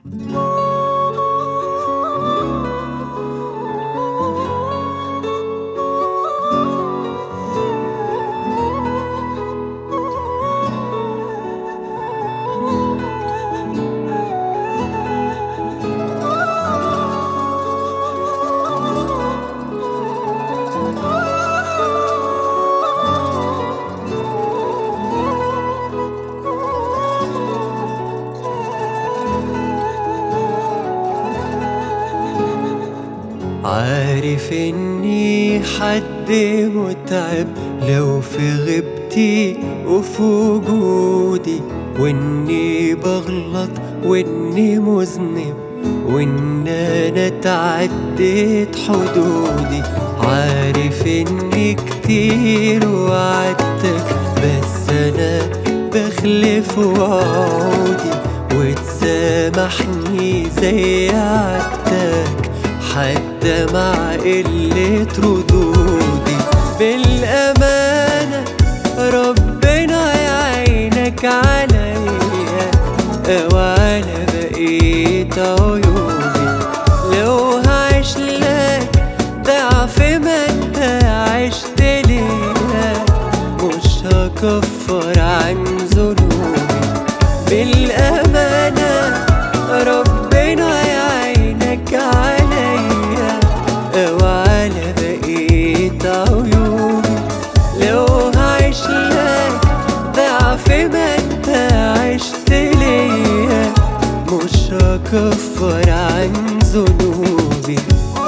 عارف اني حد متعب لو في غيبتي وفي وجودي واني بغلط واني مذنب وان انا تعديت حدودي عارف اني كتير وعدتك بس انا بخلف وعودي وتسامحني زي عدتك حتى مع قلة ردودي بالأمانة ربنا يعينك عليا وعلى بقية عيوبي لو هعيش لك ضعف ما انت عشت ليا مش هكفر عن ذنوبي بالأمانة ربنا يعينك عليا وعلى بقية عيوبي لو هعيش لك ضعف ما انت عشت ليا مش هكفر عن ذنوبي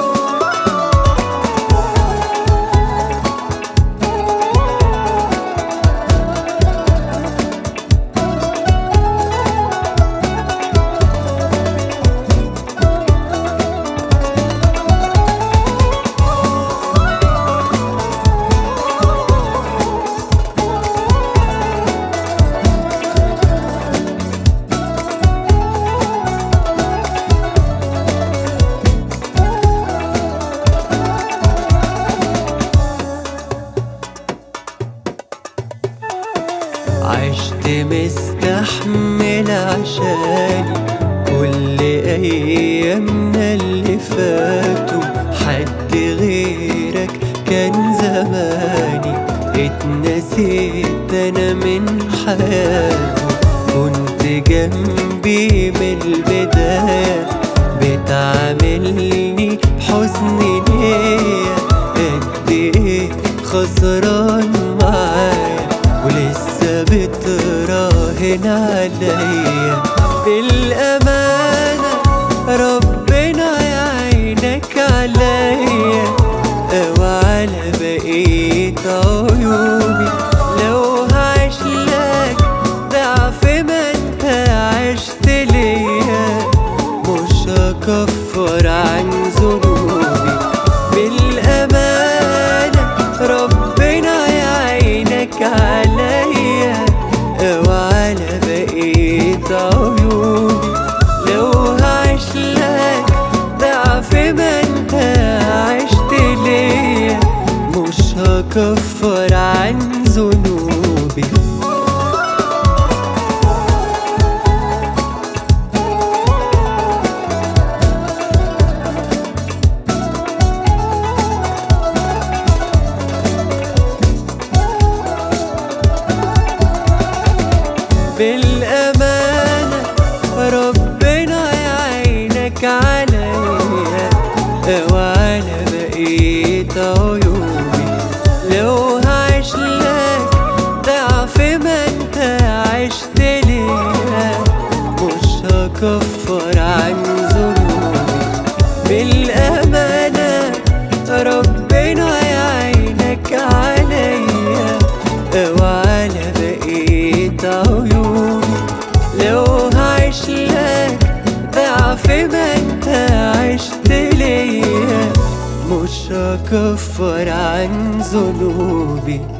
عشت مستحمل عشاني كل ايامنا اللي فاتوا حد غيرك كان زماني اتنسيت انا من حياته كنت جنبي من البداية بتعاملني بحسن نية قد ايه خسران معايا ولسه بتراهن عليا بالأمانة ربنا يعينك عليا وعلى بقية عيوبي لو هعيش لك ضعف ما انت عشت ليا مش هكفر عن ذنوبي بالأمانة ربنا يعينك عليا وعلى بقية عيوبي لو هعيش لك ضعف ما انت عشت ليا مش هكفر عن ذنوبي بالأمانة ربنا يعينك عليا وعلى بقية عيوبي لو هعيش لك ضعف ما انت عشت ليا مش هكفر عن ذنوبي بالأمانة ربنا يعينك عليا وعلى بقية عيوبي لو هعيش لك ضعف ما انت عشت ليا مش هكفر عن ذنوبي